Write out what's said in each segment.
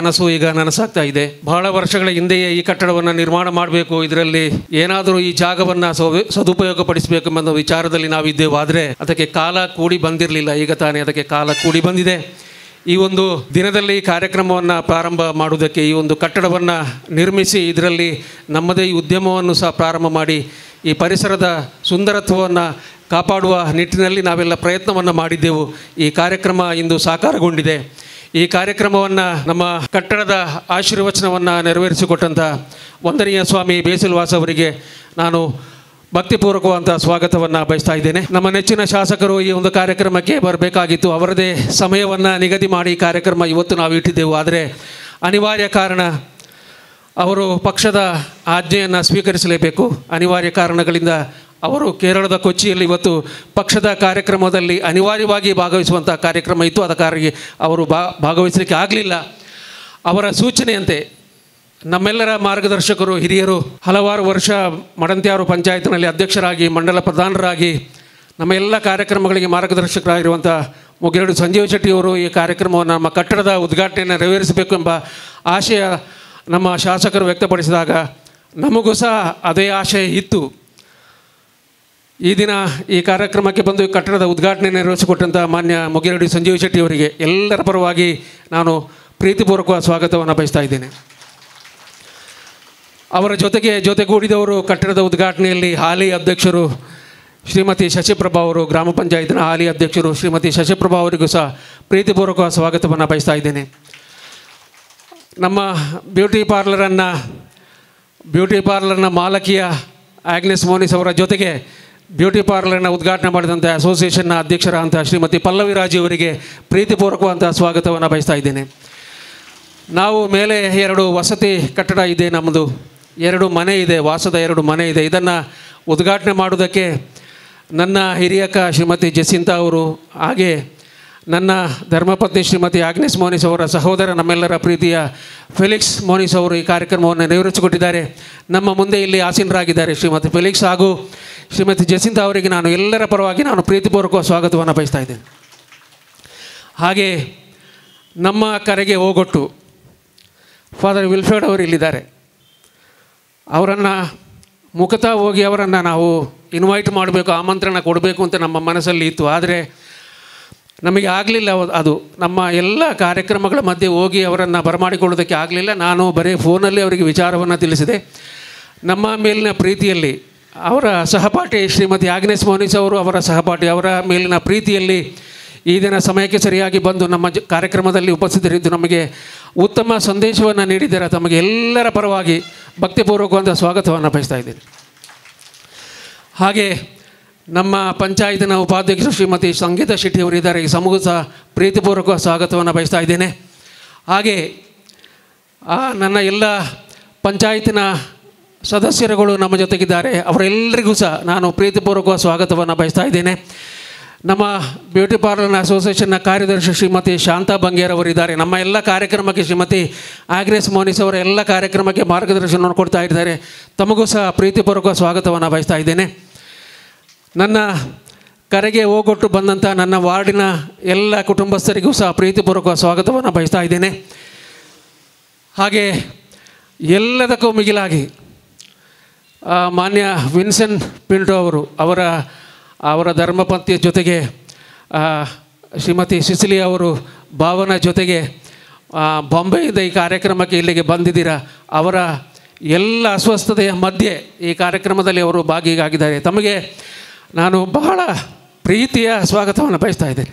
ಕನಸು ಈಗ ನನಸಾಗ್ತಾ ಇದೆ ಬಹಳ ವರ್ಷಗಳ ಹಿಂದೆಯೇ ಈ ಕಟ್ಟಡವನ್ನು ನಿರ್ಮಾಣ ಮಾಡಬೇಕು ಇದರಲ್ಲಿ ಏನಾದರೂ ಈ ಜಾಗವನ್ನು ಸದುಪಯೋಗಪಡಿಸಬೇಕು ಎಂಬ ವಿಚಾರದಲ್ಲಿ ನಾವಿದ್ದೇವೆ ಆದರೆ ಅದಕ್ಕೆ ಕಾಲ ಕೂಡಿ ಬಂದಿರಲಿಲ್ಲ ಈಗ ತಾನೇ ಅದಕ್ಕೆ ಕಾಲ ಕೂಡಿ ಬಂದಿದೆ ಈ ಒಂದು ದಿನದಲ್ಲಿ ಈ ಕಾರ್ಯಕ್ರಮವನ್ನು ಪ್ರಾರಂಭ ಮಾಡುವುದಕ್ಕೆ ಈ ಒಂದು ಕಟ್ಟಡವನ್ನು ನಿರ್ಮಿಸಿ ಇದರಲ್ಲಿ ನಮ್ಮದೇ ಈ ಉದ್ಯಮವನ್ನು ಸಹ ಪ್ರಾರಂಭ ಮಾಡಿ ಈ ಪರಿಸರದ ಸುಂದರತ್ವವನ್ನು ಕಾಪಾಡುವ ನಿಟ್ಟಿನಲ್ಲಿ ನಾವೆಲ್ಲ ಪ್ರಯತ್ನವನ್ನು ಮಾಡಿದ್ದೆವು ಈ ಕಾರ್ಯಕ್ರಮ ಇಂದು ಸಾಕಾರಗೊಂಡಿದೆ ಈ ಕಾರ್ಯಕ್ರಮವನ್ನು ನಮ್ಮ ಕಟ್ಟಡದ ಆಶೀರ್ವಚನವನ್ನು ನೆರವೇರಿಸಿಕೊಟ್ಟಂಥ ವಂದನೀಯ ಸ್ವಾಮಿ ಬೇಸಿಲ್ವಾಸ್ ಅವರಿಗೆ ನಾನು ಭಕ್ತಿಪೂರ್ವಕವಾದಂಥ ಸ್ವಾಗತವನ್ನು ಬಯಸ್ತಾ ಇದ್ದೇನೆ ನಮ್ಮ ನೆಚ್ಚಿನ ಶಾಸಕರು ಈ ಒಂದು ಕಾರ್ಯಕ್ರಮಕ್ಕೆ ಬರಬೇಕಾಗಿತ್ತು ಅವರದೇ ಸಮಯವನ್ನು ನಿಗದಿ ಮಾಡಿ ಈ ಕಾರ್ಯಕ್ರಮ ಇವತ್ತು ನಾವು ಇಟ್ಟಿದ್ದೆವು ಆದರೆ ಅನಿವಾರ್ಯ ಕಾರಣ ಅವರು ಪಕ್ಷದ ಆಜ್ಞೆಯನ್ನು ಸ್ವೀಕರಿಸಲೇಬೇಕು ಅನಿವಾರ್ಯ ಕಾರಣಗಳಿಂದ ಅವರು ಕೇರಳದ ಕೊಚ್ಚಿಯಲ್ಲಿ ಇವತ್ತು ಪಕ್ಷದ ಕಾರ್ಯಕ್ರಮದಲ್ಲಿ ಅನಿವಾರ್ಯವಾಗಿ ಭಾಗವಹಿಸುವಂಥ ಕಾರ್ಯಕ್ರಮ ಇತ್ತು ಅದಕ್ಕಾಗಿ ಅವರು ಬಾ ಭಾಗವಹಿಸಲಿಕ್ಕೆ ಆಗಲಿಲ್ಲ ಅವರ ಸೂಚನೆಯಂತೆ ನಮ್ಮೆಲ್ಲರ ಮಾರ್ಗದರ್ಶಕರು ಹಿರಿಯರು ಹಲವಾರು ವರ್ಷ ಮಡಂತ್ಯಾರು ಪಂಚಾಯತ್ನಲ್ಲಿ ಅಧ್ಯಕ್ಷರಾಗಿ ಮಂಡಲ ಪ್ರಧಾನರಾಗಿ ನಮ್ಮ ಎಲ್ಲ ಕಾರ್ಯಕ್ರಮಗಳಿಗೆ ಮಾರ್ಗದರ್ಶಕರಾಗಿರುವಂಥ ಮುಗಿರಡು ಸಂಜೀವ ಶೆಟ್ಟಿಯವರು ಈ ಕಾರ್ಯಕ್ರಮವನ್ನು ನಮ್ಮ ಕಟ್ಟಡದ ಉದ್ಘಾಟನೆಯನ್ನು ನೆರವೇರಿಸಬೇಕು ಎಂಬ ಆಶಯ ನಮ್ಮ ಶಾಸಕರು ವ್ಯಕ್ತಪಡಿಸಿದಾಗ ನಮಗೂ ಸಹ ಅದೇ ಆಶಯ ಇತ್ತು ಈ ದಿನ ಈ ಕಾರ್ಯಕ್ರಮಕ್ಕೆ ಬಂದು ಈ ಕಟ್ಟಡದ ಉದ್ಘಾಟನೆ ನೆರವೇರಿಸಿಕೊಟ್ಟಂಥ ಮಾನ್ಯ ಮುಗಿರಡಿ ಸಂಜೀವ ಶೆಟ್ಟಿ ಅವರಿಗೆ ಎಲ್ಲರ ಪರವಾಗಿ ನಾನು ಪ್ರೀತಿಪೂರ್ವಕ ಸ್ವಾಗತವನ್ನು ಬಯಸ್ತಾ ಇದ್ದೇನೆ ಅವರ ಜೊತೆಗೆ ಜೊತೆಗೂಡಿದವರು ಕಟ್ಟಡದ ಉದ್ಘಾಟನೆಯಲ್ಲಿ ಹಾಲಿ ಅಧ್ಯಕ್ಷರು ಶ್ರೀಮತಿ ಶಶಿಪ್ರಭಾ ಅವರು ಗ್ರಾಮ ಪಂಚಾಯತ್ನ ಹಾಲಿ ಅಧ್ಯಕ್ಷರು ಶ್ರೀಮತಿ ಶಶಿಪ್ರಭಾ ಅವರಿಗೂ ಸಹ ಪ್ರೀತಿಪೂರ್ವಕ ಸ್ವಾಗತವನ್ನು ಬಯಸ್ತಾ ಇದ್ದೇನೆ ನಮ್ಮ ಬ್ಯೂಟಿ ಪಾರ್ಲರನ್ನು ಬ್ಯೂಟಿ ಪಾರ್ಲರ್ನ ಮಾಲಕಿಯ ಆಗ್ನೆಸ್ ಮೋನಿಸ್ ಅವರ ಜೊತೆಗೆ ಬ್ಯೂಟಿ ಪಾರ್ಲರ್ನ ಉದ್ಘಾಟನೆ ಮಾಡಿದಂಥ ಅಸೋಸಿಯೇಷನ್ನ ಅಧ್ಯಕ್ಷರಾದಂಥ ಶ್ರೀಮತಿ ಪಲ್ಲವಿ ರಾಜು ಅವರಿಗೆ ಪ್ರೀತಿಪೂರ್ವಕವಂಥ ಸ್ವಾಗತವನ್ನು ಬಯಸ್ತಾ ಇದ್ದೇನೆ ನಾವು ಮೇಲೆ ಎರಡು ವಸತಿ ಕಟ್ಟಡ ಇದೆ ನಮ್ಮದು ಎರಡು ಮನೆ ಇದೆ ವಾಸದ ಎರಡು ಮನೆ ಇದೆ ಇದನ್ನು ಉದ್ಘಾಟನೆ ಮಾಡುವುದಕ್ಕೆ ನನ್ನ ಹಿರಿಯಕ್ಕ ಶ್ರೀಮತಿ ಜಸಿಂತಾ ಅವರು ಹಾಗೆ ನನ್ನ ಧರ್ಮಪತ್ನಿ ಶ್ರೀಮತಿ ಆಗ್ನೆಸ್ ಮೋನಿಸ್ ಅವರ ಸಹೋದರ ನಮ್ಮೆಲ್ಲರ ಪ್ರೀತಿಯ ಫೆಲಿಕ್ಸ್ ಮೋನಿಸ್ ಅವರು ಈ ಕಾರ್ಯಕ್ರಮವನ್ನು ನೆರವೇರಿಸಿಕೊಟ್ಟಿದ್ದಾರೆ ನಮ್ಮ ಮುಂದೆ ಇಲ್ಲಿ ಆಸೀನರಾಗಿದ್ದಾರೆ ಶ್ರೀಮತಿ ಫೆಲಿಕ್ಸ್ ಹಾಗೂ ಶ್ರೀಮತಿ ಜಸಿಂತಾ ಅವರಿಗೆ ನಾನು ಎಲ್ಲರ ಪರವಾಗಿ ನಾನು ಪ್ರೀತಿಪೂರ್ವಕ ಸ್ವಾಗತವನ್ನು ಬಯಸ್ತಾ ಇದ್ದೇನೆ ಹಾಗೆ ನಮ್ಮ ಕರೆಗೆ ಹೋಗೊಟ್ಟು ಫಾದರ್ ವಿಲ್ಫ್ರೆಡ್ ಅವರು ಇಲ್ಲಿದ್ದಾರೆ ಅವರನ್ನು ಮುಖತಃ ಹೋಗಿ ಅವರನ್ನು ನಾವು ಇನ್ವೈಟ್ ಮಾಡಬೇಕು ಆಮಂತ್ರಣ ಕೊಡಬೇಕು ಅಂತ ನಮ್ಮ ಮನಸ್ಸಲ್ಲಿ ಇತ್ತು ಆದರೆ ನಮಗೆ ಆಗಲಿಲ್ಲ ಅದು ನಮ್ಮ ಎಲ್ಲ ಕಾರ್ಯಕ್ರಮಗಳ ಮಧ್ಯೆ ಹೋಗಿ ಅವರನ್ನು ಬರಮಾಡಿಕೊಳ್ಳೋದಕ್ಕೆ ಆಗಲಿಲ್ಲ ನಾನು ಬರೀ ಫೋನಲ್ಲಿ ಅವರಿಗೆ ವಿಚಾರವನ್ನು ತಿಳಿಸಿದೆ ನಮ್ಮ ಮೇಲಿನ ಪ್ರೀತಿಯಲ್ಲಿ ಅವರ ಸಹಪಾಠಿ ಶ್ರೀಮತಿ ಆಗ್ನೇಸ್ ಮೋನಿಸ್ ಅವರು ಅವರ ಸಹಪಾಠಿ ಅವರ ಮೇಲಿನ ಪ್ರೀತಿಯಲ್ಲಿ ಈ ದಿನ ಸಮಯಕ್ಕೆ ಸರಿಯಾಗಿ ಬಂದು ನಮ್ಮ ಜ ಕಾರ್ಯಕ್ರಮದಲ್ಲಿ ಉಪಸ್ಥಿತರಿದ್ದು ನಮಗೆ ಉತ್ತಮ ಸಂದೇಶವನ್ನು ನೀಡಿದ್ದಾರೆ ತಮಗೆ ಎಲ್ಲರ ಪರವಾಗಿ ಭಕ್ತಿಪೂರ್ವಕವಾದ ಸ್ವಾಗತವನ್ನು ಬಯಸ್ತಾ ಇದ್ದೇನೆ ಹಾಗೆ ನಮ್ಮ ಪಂಚಾಯತಿನ ಉಪಾಧ್ಯಕ್ಷರು ಶ್ರೀಮತಿ ಸಂಗೀತ ಶೆಟ್ಟಿ ಅವರಿದ್ದಾರೆ ಈ ಸಮೂಹ ಸಹ ಪ್ರೀತಿಪೂರ್ವಕ ಸ್ವಾಗತವನ್ನು ಬಯಸ್ತಾ ಇದ್ದೇನೆ ಹಾಗೆ ಆ ನನ್ನ ಎಲ್ಲ ಪಂಚಾಯತಿನ ಸದಸ್ಯರುಗಳು ನಮ್ಮ ಜೊತೆಗಿದ್ದಾರೆ ಅವರೆಲ್ಲರಿಗೂ ಸಹ ನಾನು ಪ್ರೀತಿಪೂರ್ವಕ ಸ್ವಾಗತವನ್ನು ಬಯಸ್ತಾ ಇದ್ದೇನೆ ನಮ್ಮ ಬ್ಯೂಟಿ ಪಾರ್ಲರ್ನ ಅಸೋಸಿಯೇಷನ್ನ ಕಾರ್ಯದರ್ಶಿ ಶ್ರೀಮತಿ ಶಾಂತಾ ಬಂಗೇರ್ ಅವರಿದ್ದಾರೆ ನಮ್ಮ ಎಲ್ಲ ಕಾರ್ಯಕ್ರಮಕ್ಕೆ ಶ್ರೀಮತಿ ಆಗ್ನೆಸ್ ಮೋನಿಸ್ ಅವರ ಎಲ್ಲ ಕಾರ್ಯಕ್ರಮಕ್ಕೆ ಮಾರ್ಗದರ್ಶನವನ್ನು ಕೊಡ್ತಾ ಇದ್ದಾರೆ ತಮಗೂ ಸಹ ಪ್ರೀತಿಪೂರ್ವಕ ಸ್ವಾಗತವನ್ನು ಬಯಸ್ತಾ ಇದ್ದೇನೆ ನನ್ನ ಕರೆಗೆ ಹೋಗೊಟ್ಟು ಬಂದಂಥ ನನ್ನ ವಾರ್ಡಿನ ಎಲ್ಲ ಕುಟುಂಬಸ್ಥರಿಗೂ ಸಹ ಪ್ರೀತಿಪೂರ್ವಕ ಸ್ವಾಗತವನ್ನು ಬಯಸ್ತಾ ಇದ್ದೇನೆ ಹಾಗೆ ಎಲ್ಲದಕ್ಕೂ ಮಿಗಿಲಾಗಿ ಆ, ಮಾನ್ಯ ವಿನ್ಸೆನ್ ಪಿಂಟೋ ಅವರು ಅವರ ಅವರ ಧರ್ಮಪಂಥಿಯ ಜೊತೆಗೆ ಆ, ಶ್ರೀಮತಿ ಸಿಸಿಲಿ ಅವರು ಭಾವನ ಜೊತೆಗೆ ಆ, ಬಾಂಬೆಯಿಂದ ಈ ಕಾರ್ಯಕ್ರಮಕ್ಕೆ ಇಲ್ಲಿಗೆ ಬಂದಿದ್ದೀರಾ ಅವರ ಎಲ್ಲ ಅಸ್ವಸ್ಥತೆಯ ಮಧ್ಯೆ ಈ ಕಾರ್ಯಕ್ರಮದಲ್ಲಿ ಅವರು ಭಾಗಿಯಾಗಿದ್ದಾರೆ ತಮಗೆ ನಾನು ಬಹಳ ಪ್ರೀತಿಯ ಸ್ವಾಗತವನ್ನು ಬಯಸ್ತಾ ಇದ್ದೇನೆ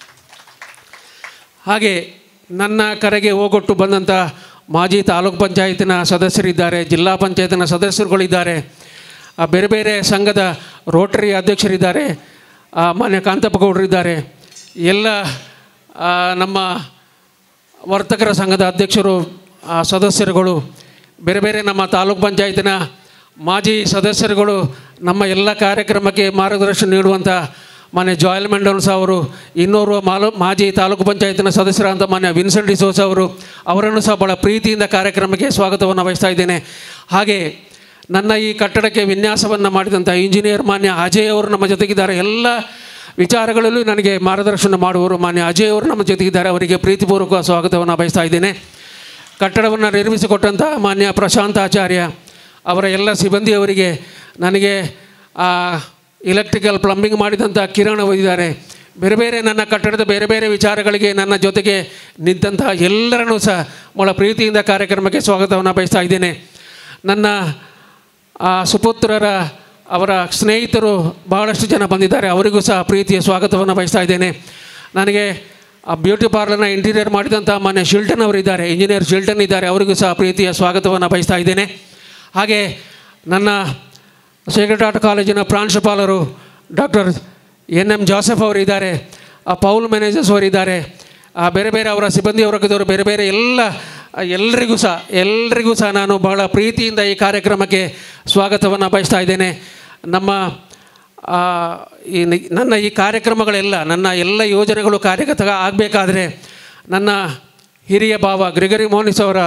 ಹಾಗೆ ನನ್ನ ಕರೆಗೆ ಹೋಗೊಟ್ಟು ಬಂದಂಥ ಮಾಜಿ ತಾಲೂಕು ಪಂಚಾಯತಿನ ಸದಸ್ಯರಿದ್ದಾರೆ ಜಿಲ್ಲಾ ಪಂಚಾಯತಿನ ಸದಸ್ಯರುಗಳಿದ್ದಾರೆ ಆ ಬೇರೆ ಬೇರೆ ಸಂಘದ ರೋಟರಿ ಅಧ್ಯಕ್ಷರಿದ್ದಾರೆ ಆ ಮಾನ್ಯ ಕಾಂತಪ್ಪ ಗೌಡರಿದ್ದಾರೆ ಎಲ್ಲ ಆ, ನಮ್ಮ ವರ್ತಕರ ಸಂಘದ ಅಧ್ಯಕ್ಷರು ಆ, ಸದಸ್ಯರುಗಳು ಬೇರೆ ಬೇರೆ ನಮ್ಮ ತಾಲೂಕು ಪಂಚಾಯತಿನ ಮಾಜಿ ಸದಸ್ಯರುಗಳು ನಮ್ಮ ಎಲ್ಲ ಕಾರ್ಯಕ್ರಮಕ್ಕೆ ಮಾರ್ಗದರ್ಶನ ನೀಡುವಂಥ ಮಾನ್ಯ ಜಾಯಲ್ ಮೆಂಡೋನ್ಸ್ ಅವರು ಇನ್ನೋರ್ವ ಮಾಲು ಮಾಜಿ ತಾಲೂಕು ಪಂಚಾಯತಿನ ಸದಸ್ಯರಾದಂಥ ಮಾನ್ಯ ವಿನ್ಸೆಂಟ್ ಡಿಸೋಸ್ ಅವರು ಅವರನ್ನು ಸಹ ಭಾಳ ಪ್ರೀತಿಯಿಂದ ಕಾರ್ಯಕ್ರಮಕ್ಕೆ ಸ್ವಾಗತವನ್ನು ವಹಿಸ್ತಾ ಇದ್ದೇನೆ ಹಾಗೆ ನನ್ನ ಈ ಕಟ್ಟಡಕ್ಕೆ ವಿನ್ಯಾಸವನ್ನು ಮಾಡಿದಂಥ ಇಂಜಿನಿಯರ್ ಮಾನ್ಯ ಅಜಯ್ ಅವರು ನಮ್ಮ ಜೊತೆಗಿದ್ದಾರೆ ಎಲ್ಲ ವಿಚಾರಗಳಲ್ಲೂ ನನಗೆ ಮಾರ್ಗದರ್ಶನ ಮಾಡುವವರು ಮಾನ್ಯ ಅಜಯ್ ಅವರು ನಮ್ಮ ಜೊತೆಗಿದ್ದಾರೆ ಅವರಿಗೆ ಪ್ರೀತಿಪೂರ್ವಕ ಸ್ವಾಗತವನ್ನು ಬಯಸ್ತಾ ಇದ್ದೇನೆ ಕಟ್ಟಡವನ್ನು ನಿರ್ಮಿಸಿಕೊಟ್ಟಂಥ ಮಾನ್ಯ ಪ್ರಶಾಂತ್ ಆಚಾರ್ಯ ಅವರ ಎಲ್ಲ ಸಿಬ್ಬಂದಿಯವರಿಗೆ ನನಗೆ ಇಲೆಕ್ಟ್ರಿಕಲ್ ಪ್ಲಂಬಿಂಗ್ ಮಾಡಿದಂಥ ಕಿರಣ್ ಇದ್ದಾರೆ ಬೇರೆ ಬೇರೆ ನನ್ನ ಕಟ್ಟಡದ ಬೇರೆ ಬೇರೆ ವಿಚಾರಗಳಿಗೆ ನನ್ನ ಜೊತೆಗೆ ನಿಂತಹ ಎಲ್ಲರನ್ನೂ ಸಹ ಭಾಳ ಪ್ರೀತಿಯಿಂದ ಕಾರ್ಯಕ್ರಮಕ್ಕೆ ಸ್ವಾಗತವನ್ನು ಬಯಸ್ತಾ ಇದ್ದೇನೆ ನನ್ನ ಆ ಸುಪುತ್ರರ ಅವರ ಸ್ನೇಹಿತರು ಬಹಳಷ್ಟು ಜನ ಬಂದಿದ್ದಾರೆ ಅವರಿಗೂ ಸಹ ಪ್ರೀತಿಯ ಸ್ವಾಗತವನ್ನು ಬಯಸ್ತಾ ಇದ್ದೇನೆ ನನಗೆ ಆ ಬ್ಯೂಟಿ ಪಾರ್ಲರ್ನ ಇಂಟೀರಿಯರ್ ಮಾಡಿದಂಥ ಮಾನ್ಯ ಶಿಲ್ಟನ್ ಅವರಿದ್ದಾರೆ ಇಂಜಿನಿಯರ್ ಶಿಲ್ಟನ್ ಇದ್ದಾರೆ ಅವರಿಗೂ ಸಹ ಪ್ರೀತಿಯ ಸ್ವಾಗತವನ್ನು ಬಯಸ್ತಾ ಇದ್ದೇನೆ ಹಾಗೆ ನನ್ನ ಸೇಕ್ರೆಡ್ ಆರ್ಟ್ ಕಾಲೇಜಿನ ಪ್ರಾಂಶುಪಾಲರು ಡಾಕ್ಟರ್ ಎನ್ ಎಮ್ ಜೋಸೆಫ್ ಅವರಿದ್ದಾರೆ ಆ ಪೌಲ್ ಮ್ಯಾನೇಜರ್ಸ್ ಅವರಿದ್ದಾರೆ ಆ ಬೇರೆ ಬೇರೆ ಅವರ ಸಿಬ್ಬಂದಿ ವರ್ಗದವರು ಬೇರೆ ಬೇರೆ ಎಲ್ಲ ಎಲ್ಲರಿಗೂ ಸಹ ಎಲ್ಲರಿಗೂ ಸಹ ನಾನು ಬಹಳ ಪ್ರೀತಿಯಿಂದ ಈ ಕಾರ್ಯಕ್ರಮಕ್ಕೆ ಸ್ವಾಗತವನ್ನು ಬಯಸ್ತಾ ಇದ್ದೇನೆ ನಮ್ಮ ಆ, ಈ ನಿ- ನನ್ನ ಈ ಕಾರ್ಯಕ್ರಮಗಳೆಲ್ಲ ನನ್ನ ಎಲ್ಲ ಯೋಜನೆಗಳು ಕಾರ್ಯಗತ ಆಗಬೇಕಾದ್ರೆ ನನ್ನ ಹಿರಿಯ ಭಾವ ಗ್ರಿಗರಿ ಮೋನಿಸ್ ಅವರ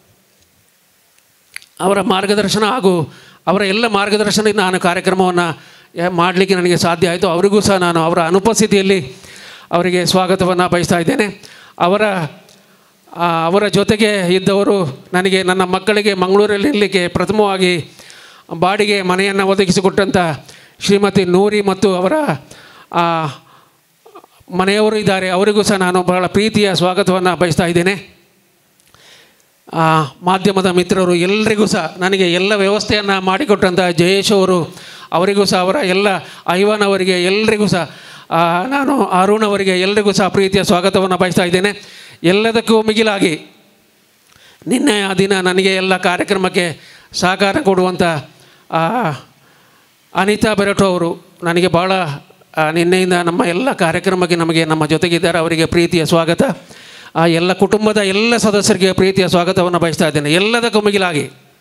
ಅವರ ಮಾರ್ಗದರ್ಶನ ಹಾಗೂ ಅವರ ಎಲ್ಲ ಮಾರ್ಗದರ್ಶನದಿಂದ ನಾನು ಕಾರ್ಯಕ್ರಮವನ್ನು ಮಾಡಲಿಕ್ಕೆ ನನಗೆ ಸಾಧ್ಯ ಆಯಿತು ಅವರಿಗೂ ಸಹ ನಾನು ಅವರ ಅನುಪಸ್ಥಿತಿಯಲ್ಲಿ ಅವರಿಗೆ ಸ್ವಾಗತವನ್ನು ಬಯಸ್ತಾ ಇದ್ದೇನೆ ಅವರ ಆ, ಅವರ ಜೊತೆಗೆ ಇದ್ದವರು ನನಗೆ ನನ್ನ ಮಕ್ಕಳಿಗೆ ಮಂಗಳೂರಲ್ಲಿ ಇರಲಿಕ್ಕೆ ಪ್ರಥಮವಾಗಿ ಬಾಡಿಗೆ ಮನೆಯನ್ನು ಒದಗಿಸಿಕೊಟ್ಟಂಥ ಶ್ರೀಮತಿ ನೂರಿ ಮತ್ತು ಅವರ ಆ, ಮನೆಯವರು ಇದ್ದಾರೆ ಅವರಿಗೂ ಸಹ ನಾನು ಬಹಳ ಪ್ರೀತಿಯ ಸ್ವಾಗತವನ್ನು ಬಯಸ್ತಾ ಇದ್ದೇನೆ ಆ, ಮಾಧ್ಯಮದ ಮಿತ್ರರು ಎಲ್ಲರಿಗೂ ಸಹ ನನಗೆ ಎಲ್ಲ ವ್ಯವಸ್ಥೆಯನ್ನು ಮಾಡಿಕೊಟ್ಟಂಥ ಜಯೇಶ್ ಅವರು ಅವರಿಗೂ ಸಹ ಅವರ ಎಲ್ಲ ಐವಾನ್ ಅವರಿಗೆ ಎಲ್ಲರಿಗೂ ಸಹ ಆ, ನಾನು ಅರುಣ್ ಅವರಿಗೆ ಎಲ್ಲರಿಗೂ ಸಹ ಪ್ರೀತಿಯ ಸ್ವಾಗತವನ್ನು ಬಯಸ್ತಾ ಇದ್ದೇನೆ ಎಲ್ಲದಕ್ಕೂ ಮಿಗಿಲಾಗಿ ನಿನ್ನೆ ಆ ದಿನ ನನಗೆ ಎಲ್ಲ ಕಾರ್ಯಕ್ರಮಕ್ಕೆ ಸಹಕಾರ ಕೊಡುವಂಥ ಆ, ಅನಿತಾ ಬೆರಟು ಅವರು ನನಗೆ ಭಾಳ ಆ, ನಿನ್ನೆಯಿಂದ ನಮ್ಮ ಎಲ್ಲ ಕಾರ್ಯಕ್ರಮಕ್ಕೆ ನಮಗೆ ನಮ್ಮ ಜೊತೆಗಿದ್ದಾರೆ ಅವರಿಗೆ ಪ್ರೀತಿಯ ಸ್ವಾಗತ ಆ ಎಲ್ಲ ಕುಟುಂಬದ ಎಲ್ಲ ಸದಸ್ಯರಿಗೆ ಪ್ರೀತಿಯ ಸ್ವಾಗತವನ್ನು ಬಯಸ್ತಾ ಇದ್ದೇನೆ ಎಲ್ಲದಕ್ಕೂ ಮಿಗಿಲಾಗಿ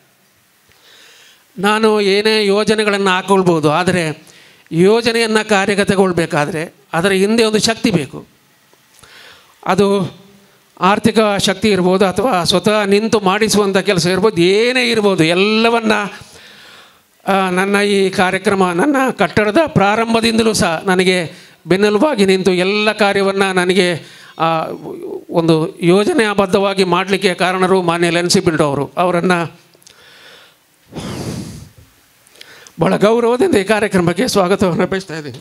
ನಾನು ಏನೇ ಯೋಜನೆಗಳನ್ನು ಹಾಕ್ಕೊಳ್ಬೋದು ಆದರೆ ಯೋಜನೆಯನ್ನು ಕಾರ್ಯಗತಗೊಳ್ಬೇಕಾದ್ರೆ ಅದರ ಹಿಂದೆ ಒಂದು ಶಕ್ತಿ ಬೇಕು ಅದು ಆರ್ಥಿಕ ಶಕ್ತಿ ಇರ್ಬೋದು ಅಥವಾ ಸ್ವತಃ ನಿಂತು ಮಾಡಿಸುವಂಥ ಕೆಲಸ ಇರ್ಬೋದು ಏನೇ ಇರ್ಬೋದು ಎಲ್ಲವನ್ನ ಆ, ನನ್ನ ಈ ಕಾರ್ಯಕ್ರಮ ನನ್ನ ಕಟ್ಟಡದ ಪ್ರಾರಂಭದಿಂದಲೂ ಸಹ ನನಗೆ ಬೆನ್ನೆಲುಬಾಗಿ ನಿಂತು ಎಲ್ಲ ಕಾರ್ಯವನ್ನು ನನಗೆ ಆ, ಒಂದು ಯೋಜನೆಬದ್ಧವಾಗಿ ಮಾಡಲಿಕ್ಕೆ ಕಾರಣರು ಮಾನ್ಯ ಲೆನ್ಸಿ ಬಿಲ್ಡ್ ಅವರು ಅವರನ್ನು ಬಹಳ ಗೌರವದಿಂದ ಈ ಕಾರ್ಯಕ್ರಮಕ್ಕೆ ಸ್ವಾಗತವನ್ನು ಬಯಸ್ತಾ ಇದ್ದೀನಿ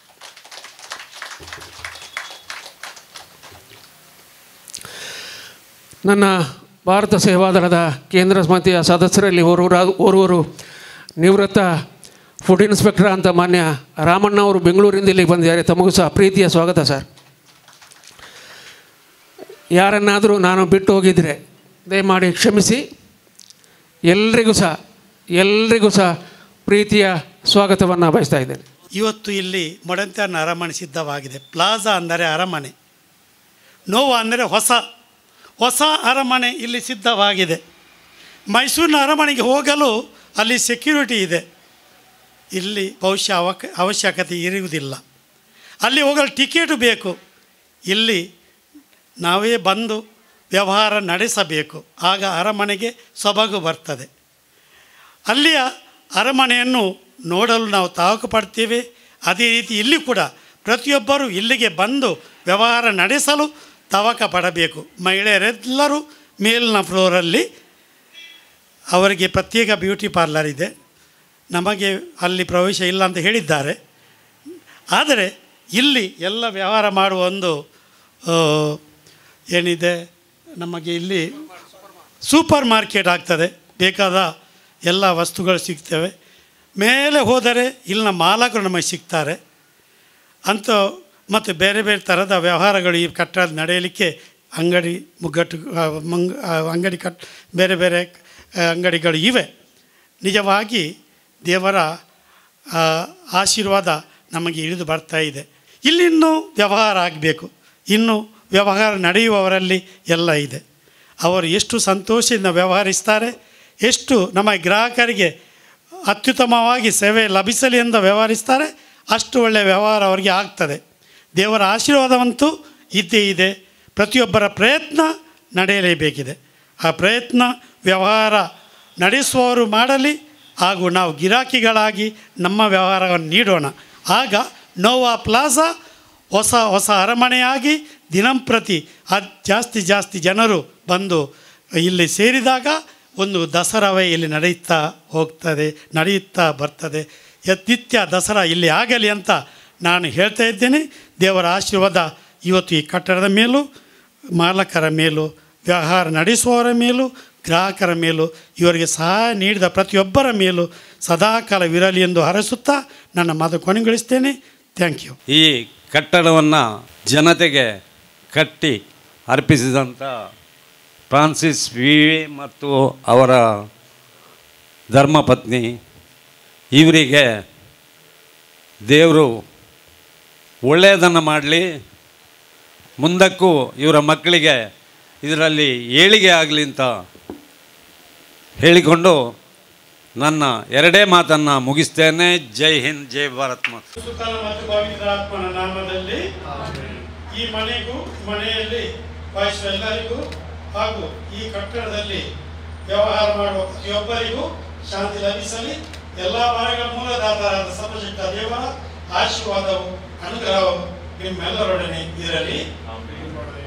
ನನ್ನ ಭಾರತ ಸೇವಾದಳದ ಕೇಂದ್ರ ಸಮಿತಿಯ ಸದಸ್ಯರಲ್ಲಿ ಓರ್ವರ ಓರ್ವರು ನಿವೃತ್ತ ಫುಡ್ ಇನ್ಸ್ಪೆಕ್ಟರ್ ಅಂತ ಮಾನ್ಯ ರಾಮಣ್ಣ ಅವರು ಬೆಂಗಳೂರಿಂದ ಇಲ್ಲಿಗೆ ಬಂದಿದ್ದಾರೆ ತಮಗೂ ಸಹ ಪ್ರೀತಿಯ ಸ್ವಾಗತ ಸರ್ ಯಾರನ್ನಾದರೂ ನಾನು ಬಿಟ್ಟು ಹೋಗಿದ್ದರೆ ದಯಮಾಡಿ ಕ್ಷಮಿಸಿ ಎಲ್ರಿಗೂ ಸಹ ಎಲ್ರಿಗೂ ಸಹ ಪ್ರೀತಿಯ ಸ್ವಾಗತವನ್ನು ಬಯಸ್ತಾ ಇದ್ದೇನೆ ಇವತ್ತು ಇಲ್ಲಿ ಮೊಡಂತನ ಅರಮನೆ ಸಿದ್ಧವಾಗಿದೆ ಪ್ಲಾಜಾ ಅಂದರೆ ಅರಮನೆ ನೋವಾ ಅಂದರೆ ಹೊಸ ಹೊಸ ಅರಮನೆ ಇಲ್ಲಿ ಸಿದ್ಧವಾಗಿದೆ ಮೈಸೂರಿನ ಅರಮನೆಗೆ ಹೋಗಲು ಅಲ್ಲಿ ಸೆಕ್ಯೂರಿಟಿ ಇದೆ ಇಲ್ಲಿ ಬಹುಶಃ ಅವಕ ಅವಶ್ಯಕತೆ ಇರುವುದಿಲ್ಲ ಅಲ್ಲಿ ಹೋಗಲು ಟಿಕೆಟು ಬೇಕು ಇಲ್ಲಿ ನಾವೇ ಬಂದು ವ್ಯವಹಾರ ನಡೆಸಬೇಕು ಆಗ ಅರಮನೆಗೆ ಸೊಬಗು ಬರ್ತದೆ ಅಲ್ಲಿಯ ಅರಮನೆಯನ್ನು ನೋಡಲು ನಾವು ತಾವಕು ಪಡ್ತೇವೆ ಅದೇ ರೀತಿ ಇಲ್ಲಿ ಕೂಡ ಪ್ರತಿಯೊಬ್ಬರು ಇಲ್ಲಿಗೆ ಬಂದು ವ್ಯವಹಾರ ನಡೆಸಲು ತವಕ ಪಡಬೇಕು ಮಹಿಳೆಯರೆಲ್ಲರೂ ಮೇಲಿನ ಫ್ಲೋರಲ್ಲಿ ಅವರಿಗೆ ಪ್ರತ್ಯೇಕ ಬ್ಯೂಟಿ ಪಾರ್ಲರ್ ಇದೆ ನಮಗೆ ಅಲ್ಲಿ ಪ್ರವೇಶ ಇಲ್ಲ ಅಂತ ಹೇಳಿದ್ದಾರೆ ಆದರೆ ಇಲ್ಲಿ ಎಲ್ಲ ವ್ಯವಹಾರ ಮಾಡುವ ಒಂದು ಆ, ಏನಿದೆ ನಮಗೆ ಇಲ್ಲಿ ಸೂಪರ್ ಮಾರ್ಕೆಟ್ ಆಗ್ತದೆ ಬೇಕಾದ ಎಲ್ಲ ವಸ್ತುಗಳು ಸಿಗ್ತವೆ ಮೇಲೆ ಹೋದರೆ ಇಲ್ಲಿನ ಮಾಲಕರು ನಮಗೆ ಸಿಗ್ತಾರೆ ಅಂತ ಮತ್ತು ಬೇರೆ ಬೇರೆ ಥರದ ವ್ಯವಹಾರಗಳು ಈ ಕಟ್ಟಡ ನಡೆಯಲಿಕ್ಕೆ ಅಂಗಡಿ ಮುಗ್ಗಟ್ಟು ಆ, ಮಂಗ್ ಆ, ಅಂಗಡಿ ಕಟ್ ಬೇರೆ ಬೇರೆ ಆ, ಅಂಗಡಿಗಳು ಇವೆ ನಿಜವಾಗಿ ದೇವರ ಆ, ಆಶೀರ್ವಾದ ನಮಗೆ ಇಳಿದು ಬರ್ತಾ ಇದೆ ಇಲ್ಲಿನ್ನೂ ವ್ಯವಹಾರ ಆಗಬೇಕು ಇನ್ನು ವ್ಯವಹಾರ ನಡೆಯುವವರಲ್ಲಿ ಎಲ್ಲ ಇದೆ ಅವರು ಎಷ್ಟು ಸಂತೋಷದಿಂದ ವ್ಯವಹರಿಸ್ತಾರೆ ಎಷ್ಟು ನಮ್ಮ ಗ್ರಾಹಕರಿಗೆ ಅತ್ಯುತ್ತಮವಾಗಿ ಸೇವೆ ಲಭಿಸಲಿ ಎಂದು ವ್ಯವಹರಿಸ್ತಾರೆ ಅಷ್ಟು ಒಳ್ಳೆಯ ವ್ಯವಹಾರ ಅವರಿಗೆ ಆಗ್ತದೆ ದೇವರ ಆಶೀರ್ವಾದವಂತೂ ಇದ್ದೇ ಇದೆ ಪ್ರತಿಯೊಬ್ಬರ ಪ್ರಯತ್ನ ನಡೆಯಲೇಬೇಕಿದೆ ಆ ಪ್ರಯತ್ನ ವ್ಯವಹಾರ ನಡೆಸುವವರು ಮಾಡಲಿ ಹಾಗೂ ನಾವು ಗಿರಾಕಿಗಳಾಗಿ ನಮ್ಮ ವ್ಯವಹಾರವನ್ನು ನೀಡೋಣ ಆಗ ನೋವಾ ಪ್ಲಾಜಾ ಹೊಸ ಹೊಸ ಅರಮನೆಯಾಗಿ ದಿನಂಪ್ರತಿ ಅದು ಜಾಸ್ತಿ ಜಾಸ್ತಿ ಜನರು ಬಂದು ಇಲ್ಲಿ ಸೇರಿದಾಗ ಒಂದು ದಸರಾವೇ ಇಲ್ಲಿ ನಡೆಯುತ್ತಾ ಹೋಗ್ತದೆ ನಡೆಯುತ್ತಾ ಬರ್ತದೆ ಯತ್ ನಿತ್ಯ ದಸರಾ ಇಲ್ಲಿ ಆಗಲಿ ಅಂತ ನಾನು ಹೇಳ್ತಾ ಇದ್ದೇನೆ ದೇವರ ಆಶೀರ್ವಾದ ಇವತ್ತು ಈ ಕಟ್ಟಡದ ಮೇಲೂ ಮಾಲಕರ ಮೇಲೂ ವ್ಯವಹಾರ ನಡೆಸುವವರ ಮೇಲೂ ಗ್ರಾಹಕರ ಮೇಲೂ ಇವರಿಗೆ ಸಹಾಯ ನೀಡಿದ ಪ್ರತಿಯೊಬ್ಬರ ಮೇಲೂ ಸದಾಕಾಲವಿರಲಿ ಎಂದು ಹರಸುತ್ತಾ ನನ್ನ ಮಾತು ಕೊನೆಗೊಳಿಸ್ತೇನೆ ಥ್ಯಾಂಕ್ ಯು ಈ ಕಟ್ಟಡವನ್ನು ಜನತೆಗೆ ಕಟ್ಟಿ ಅರ್ಪಿಸಿದಂಥ ಫ್ರಾನ್ಸಿಸ್ ವಿ ವಿ ಮತ್ತು ಅವರ ಧರ್ಮಪತ್ನಿ ಇವರಿಗೆ ದೇವರು ಒಳ್ಳೆಯದನ್ನು ಮಾಡಲಿ ಮುಂದಕ್ಕೂ ಇವರ ಮಕ್ಕಳಿಗೆ ಇದರಲ್ಲಿ ಏಳಿಗೆ ಆಗಲಿ ಅಂತ ಹೇಳಿಕೊಂಡು ನನ್ನ ಎರಡೇ ಮಾತನ್ನು ಮುಗಿಸ್ತೇನೆ ಜೈ ಹಿಂದ್ ಜೈ ಭಾರತ್ ಮಾತು ಸುತನ ಮತ್ತು ಪವಿತ್ರಾತ್ಮನ ನಾಮದಲ್ಲಿ ಈ ಮನೆಗೂ ಮನೆಯಲ್ಲಿ ವಾಸಿಸುವ ಎಲ್ಲರಿಗೂ ಹಾಗೂ ಈ ಕಟ್ಟಡದಲ್ಲಿ ವ್ಯವಹಾರ ಮಾಡುವ ಪ್ರತಿಯೊಬ್ಬರಿಗೂ ಶಾಂತಿ ಲಭಿಸಲಿ ಎಲ್ಲ ಮನೆಗಳ ಮೂಲದಾತರಾದ ಸರ್ವಶಕ್ತ ದೇವರ ಆಶೀರ್ವಾದವು ಅನುಗ್ರಹವು ನಿಮ್ಮೆಲ್ಲರೊಡನೆ ಇರಲಿ